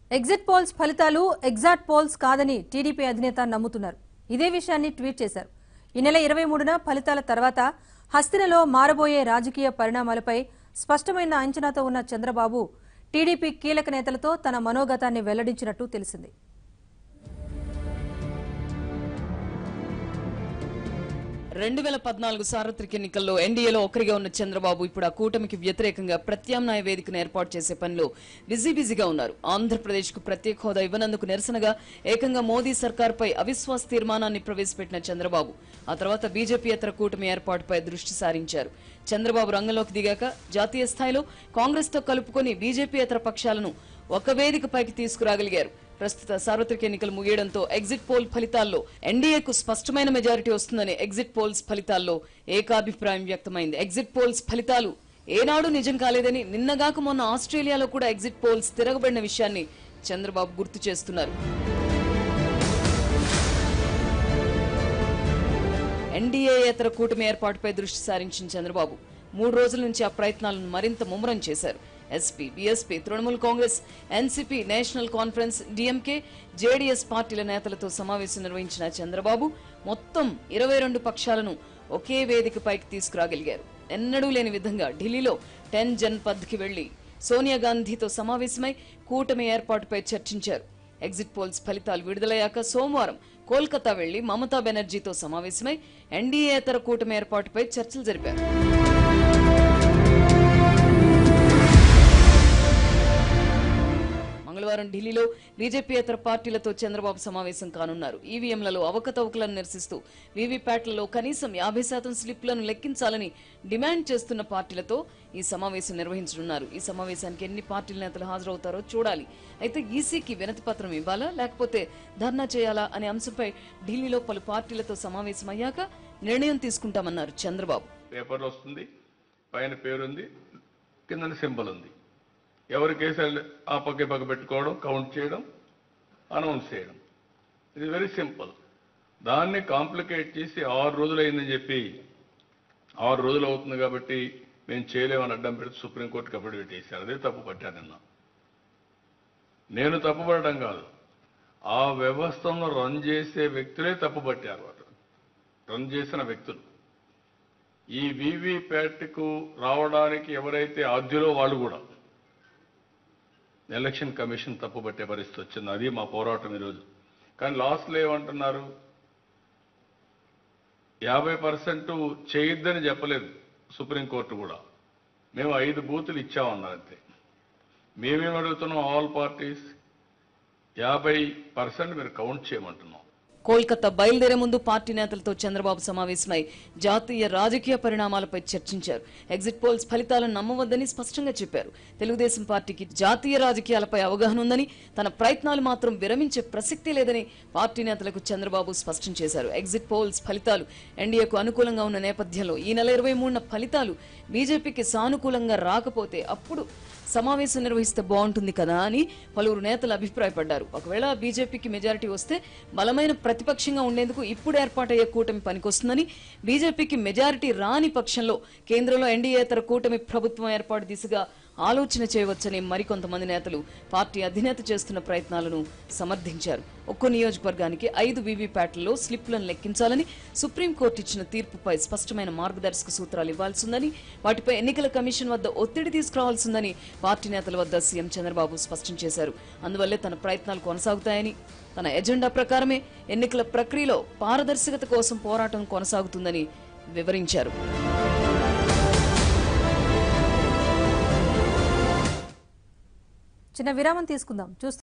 exit polls ఫలితాలు exact polls కాదని TDP అధినేత నమ్ముతున్నారు ఇదే విషయాన్ని ట్వీట్ చేశారు ఈ నెల ఇరవై మూడున ఫలితాల తర్వాత హస్తినలో మారబోయే రాజకీయ పరిణామాలపై స్పష్టమైన అంచనాతో ఉన్న చంద్రబాబు టీడీపీ కీలక నేతలతో తన మనోగతాన్ని వెల్లడించినట్టు తెలిసింది రెండు వేల పద్నాలుగు సార్వత్రిక ఎన్నికల్లో ఎన్డీఏలో ఒకరిగా ఉన్న చంద్రబాబు ఇప్పుడు ఆ కూటమికి వ్యతిరేకంగా ప్రత్యామ్నాయ వేదికను ఏర్పాటు చేసే పనిలో బిజీ బిజీగా ఉన్నారు ఆంధ్రప్రదేశ్ కు ప్రత్యేక హోదా ఇవ్వనందుకు నిరసనగా ఏకంగా మోదీ సర్కార్పై అవిశ్వాస తీర్మానాన్ని ప్రవేశపెట్టిన చంద్రబాబు ఆ తర్వాత బీజేపీ ఇతర కూటమి ఏర్పాటుపై దృష్టి సారించారు చంద్రబాబు రంగంలోకి దిగాక జాతీయ స్థాయిలో కాంగ్రెస్ తో కలుపుకొని బీజేపీ ఇతర పక్షాలను ఒక వేదికపైకి తీసుకురాగలిగారు ప్రస్తుత సార్వత్రిక ఎన్నికలు ముగియడంతో ఎగ్జిట్ పోల్ ఫలితాల్లో ఎన్డీఏకు స్పష్టమైన మెజారిటీ వస్తుందని ఎగ్జిట్ పోల్స్ ఫలితాల్లో ఏకాభిప్రాయం వ్యక్తమైంది ఎగ్జిట్ పోల్స్ ఫలితాలు ఏనాడు నిజం కాలేదని నిన్నగాక మొన్న ఆస్ట్రేలియాలో కూడా ఎగ్జిట్ పోల్స్ తిరగబడిన విషయాన్ని చంద్రబాబు గుర్తు చేస్తున్నారు ఎన్డీఏతర కూటమి ఏర్పాటుపై దృష్టి సారించిన చంద్రబాబు మూడు రోజుల నుంచి ఆ ప్రయత్నాలను మరింత ముమ్మరం చేశారు SP BSP Trinamool Congress NCP National Conference DMK JDS పార్టీల నేతలతో సమావేశం నిర్వహించిన చంద్రబాబు మొత్తం ఇరవై రెండు పక్షాలను ఒకే వేదికపైకి తీసుకురాగలిగారు ఎన్నడూ లేని విధంగా ఢిల్లీలో టెన్ జన్పథ్కి వెళ్లి సోనియా గాంధీతో సమావేశమై కూటమి ఏర్పాటుపై చర్చించారు ఎగ్జిట్ పోల్స్ ఫలితాలు విడుదలయ్యాక సోమవారం కోల్కతా వెళ్లి మమతా బెనర్జీతో సమావేశమై ఎన్డీఏతర కూటమి ఏర్పాటుపై చర్చలు జరిపారు మంగళవారం ఢిల్లీలో బీజేపీయేతర పార్టీలతో చంద్రబాబు సమావేశం కానున్నారు ఈవీఎంలలో అవకతవకలను నిరసిస్తూ వీవీప్యాట్లలో కనీసం యాభై శాతం స్లిప్లను లెక్కించాలని డిమాండ్ చేస్తున్న పార్టీలతో ఈ సమావేశం నిర్వహించనున్నారు ఈ సమావేశానికి ఎన్ని పార్టీల నేతలు హాజరవుతారో చూడాలి అయితే ఈసీకి వినతి పత్రం ఇవ్వాలా లేకపోతే ధర్నా చేయాలా అనే అంశంపై ఢిల్లీలో పలు పార్టీలతో సమావేశమయ్యాక నిర్ణయం తీసుకుంటామన్నారు చంద్రబాబు పేపర్లో వస్తుంది పైన పేరుంది కింద సింబల్ ఉంది ఎవరి కేసులు ఆ పక్క ఈ పక్క పెట్టుకోవడం కౌంట్ చేయడం అనౌన్స్ చేయడం ఇది వెరీ సింపుల్ దాన్ని కాంప్లికేట్ చేసి ఆరు రోజులు అయిందని చెప్పి ఆరు రోజులు అవుతుంది కాబట్టి మేము చేయలేమని అడ్డం పెడితే సుప్రీంకోర్టుకి అప్పుడు పెట్టేశారు అదే తప్పు పట్టాను నిన్న నేను తప్పుపడడం కాదు ఆ వ్యవస్థను రన్ చేసే వ్యక్తులే తప్పు పట్టారు వారు రన్ చేసిన వ్యక్తులు ఈ వీవీప్యాట్కు రావడానికి ఎవరైతే ఆద్యులో వాళ్ళు కూడా ఎలక్షన్ కమిషన్ తప్పుపట్టే పరిస్థితి వచ్చింది అది మా పోరాటం ఈరోజు కానీ లాస్ట్లో ఏమంటున్నారు యాభై పర్సెంట్ చేయొద్దని చెప్పలేదు సుప్రీంకోర్టు కూడా మేము ఐదు బూతులు ఇచ్చామన్నారు అంతే మేమేం అడుగుతున్నాం ఆల్ పార్టీస్ యాభై పర్సెంట్ మీరు కౌంట్ చేయమంటున్నాం కోల్కతా బయలుదేరే ముందు పార్టీ నేతలతో చంద్రబాబు సమావేశమై జాతీయ రాజకీయ పరిణామాలపై చర్చించారు ఎగ్జిట్ పోల్స్ ఫలితాలను నమ్మవద్దని స్పష్టంగా చెప్పారు తెలుగుదేశం పార్టీకి జాతీయ రాజకీయాలపై అవగాహన ఉందని తన ప్రయత్నాలు మాత్రం విరమించే ప్రసక్తి లేదని పార్టీ నేతలకు చంద్రబాబు స్పష్టం చేశారు ఎగ్జిట్ పోల్స్ ఫలితాలు ఎన్డీఏకు అనుకూలంగా ఉన్న నేపథ్యంలో ఈ నెల ఇరవై మూడున ఫలితాలు బీజేపీకి సానుకూలంగా రాకపోతే అప్పుడు సమావేశం నిర్వహిస్తే బాగుంటుంది కదా అని పలువురు నేతలు అభిప్రాయపడ్డారు ఒకవేళ బీజేపీకి మెజారిటీ వస్తే బలమైన ప్రతిపక్షంగా ఉండేందుకు ఇప్పుడు ఏర్పాటయ్యే కూటమి పనికొస్తుందని బీజేపీకి మెజారిటీ రాని పక్షంలో కేంద్రంలో ఎన్డీఏతర కూటమి ప్రభుత్వం ఏర్పాటు దిశగా ఆలోచన చేయవచ్చని మరికొంతమంది నేతలు పార్టీ అధినేత చేస్తున్న ప్రయత్నాలను సమర్థించారు ఒక్కో నియోజకవర్గానికి ఐదు వీవీప్యాట్లలో స్లిప్లను లెక్కించాలని సుప్రీంకోర్టు ఇచ్చిన తీర్పుపై స్పష్టమైన మార్గదర్శక సూత్రాలు ఇవ్వాల్సిందని వాటిపై ఎన్నికల కమిషన్ వద్ద ఒత్తిడి తీసుకురావాల్సిందని పార్టీ నేతల వద్ద సీఎం చంద్రబాబు స్పష్టం చేశారు అందువల్లే తన ప్రయత్నాలు కొనసాగుతాయని తన ఎజెండా ప్రకారమే ఎన్నికల ప్రక్రియలో పారదర్శకత కోసం పోరాటం కొనసాగుతుందని వివరించారు చిన్న విరామం తీసుకుందాం చూస్తూ